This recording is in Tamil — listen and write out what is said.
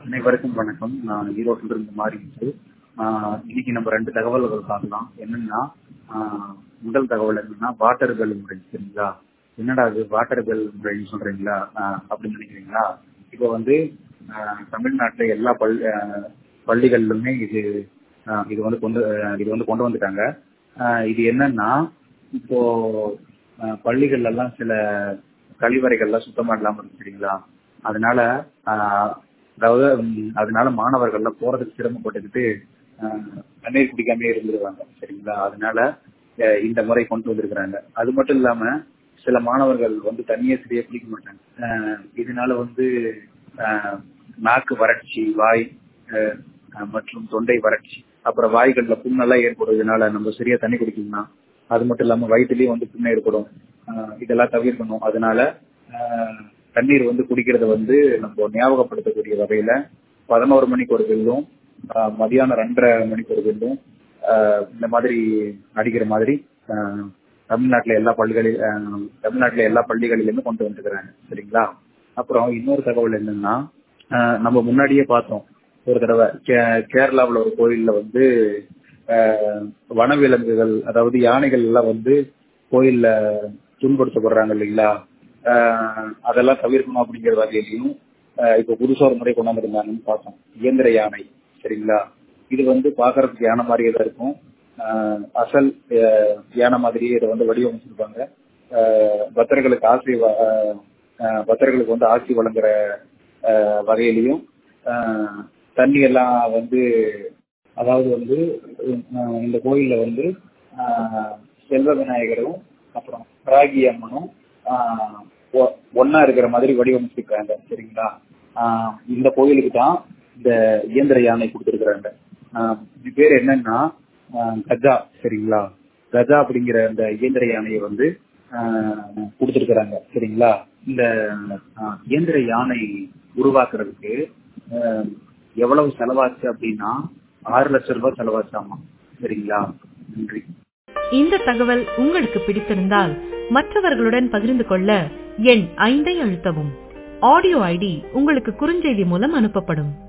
அனைவருக்கும் வணக்கம் நான் ஈரோட்டில் இருந்து மாறிட்டு இன்னைக்கு நம்ம ரெண்டு தகவல்கள் பார்க்கலாம் என்னன்னா ஆஹ் முதல் தகவல் என்னன்னா வாட்டர் பெல் முறை சரிங்களா என்னடா அது வாட்டர் பெல் முறைன்னு சொல்றீங்களா ஆஹ் அப்படின்னு நினைக்கிறீங்களா இப்போ வந்து ஆஹ் தமிழ்நாட்டுல எல்லா பள்ளி ஆஹ் பள்ளிகளிலுமே இது ஆஹ் இது வந்து கொண்டு ஆஹ் இது வந்து கொண்டு வந்துட்டாங்க ஆஹ் இது என்னன்னா இப்போ ஆஹ் பள்ளிகள்ல எல்லாம் சில கழிவறைகள்லாம் சுத்தமா இல்லாம இருக்கு சரிங்களா அதனால ஆஹ் அதாவது ம், அதனால மாணவர்கள்லாம் போறதுக்கு சிரமப்பட்டுக்கிட்டு ஆஹ் தண்ணீர் குடிக்காமலே இருந்துருவாங்க சரிங்களா அதனால அஹ் இந்த முறை கொண்டு வந்திருக்கிறாங்க அது மட்டும் இல்லாம சில மாணவர்கள் வந்து தண்ணியை சரியா குடிக்க மாட்டாங்க ஆஹ் இதனால வந்து ஆஹ் நாக்கு வறட்சி வாய் ஆஹ் ஆஹ் மற்றும் தொண்டை வறட்சி அப்புறம் வாய்கள்ல புண்ணெல்லாம் ஏற்படுவதனால நம்ம சரியா தண்ணி குடிக்கணும்னா அது மட்டும் இல்லாம வயிற்றுலயும் வந்து புண்ணு ஏற்படும் ஆஹ் இதெல்லாம் தவிர்க்கணும் அதனால ஆஹ் தண்ணீர் வந்து குடிக்கிறத வந்து நம்ம ஞாபகப்படுத்தக்கூடிய வகையில பதினோரு மணிக்கு ஒரு பில்லும் ஆஹ் மதியானம் ரெண்டரை மணிக்கு ஒரு பில்லும் ஆஹ் இந்த மாதிரி அடிக்கிற மாதிரி ஆஹ் தமிழ்நாட்டுல எல்லா பள்ளிகளில் ஆஹ் தமிழ்நாட்டுல எல்லா பள்ளிகளிலுமே கொண்டு வந்துருக்கிறாங்க சரிங்களா அப்புறம் இன்னொரு தகவல் என்னன்னா ஆஹ் நம்ம முன்னாடியே பார்த்தோம் ஒரு தடவை கே- கேரளாவுல ஒரு கோயில்ல வந்து ஆஹ் வனவிலங்குகள் அதாவது யானைகள் எல்லாம் வந்து கோயில்ல துன்படுத்தப்படுறாங்க இல்லைங்களா ஆஹ் அதெல்லாம் தவிர்க்கணும் அப்படிங்கிற வகையிலையும் ஆஹ் இப்போ புதுசா ஒரு முறை கொண்டாந்துருந்தாங்கன்னு பார்த்தோம் இயந்திர யானை சரிங்களா இது வந்து பாக்குறதுக்கு யானை மாதிரியே தான் இருக்கும் ஆஹ் அசல் ஆஹ் யானை மாதிரியே இதை வந்து வடிவமைச்சிருப்பாங்க ஆஹ் பக்தர்களுக்கு ஆசை வ- ஆஹ் ஆஹ் பக்தர்களுக்கு வந்து ஆசி வழங்குற ஆஹ் வகையிலையும் ஆஹ் தண்ணி எல்லாம் வந்து அதாவது வந்து ஆஹ் இந்த கோயில்ல வந்து ஆஹ் செல்வ விநாயகரும் அப்புறம் ராகி அம்மனும் ஆஹ் ஒ- ஒண்ணா இருக்கிற மாதிரி வடிவமைச்சிருக்காங்க சரிங்களா ஆஹ் இந்த கோயிலுக்கு தான் இந்த இயந்திர யானை கொடுத்துருக்குறாங்க இது பேர் என்னன்னா ஆஹ் கஜா சரிங்களா கஜா அப்படிங்கிற இந்த இயந்திர யானையை வந்து ஆஹ் கொடுத்திருக்கிறாங்க சரிங்களா இந்த ஆஹ் இயந்திர யானை உருவாக்குறதுக்கு ஆஹ் எவ்வளவு செலவாச்சு அப்படின்னா ஆறு லட்சம் ரூபாய் செலவாச்சாமா சரிங்களா நன்றி இந்த தகவல் உங்களுக்கு பிடித்திருந்தால் மற்றவர்களுடன் பகிர்ந்து கொள்ள எண் ஐந்தை அழுத்தவும் ஆடியோ ஐடி உங்களுக்கு குறுஞ்செய்தி மூலம் அனுப்பப்படும்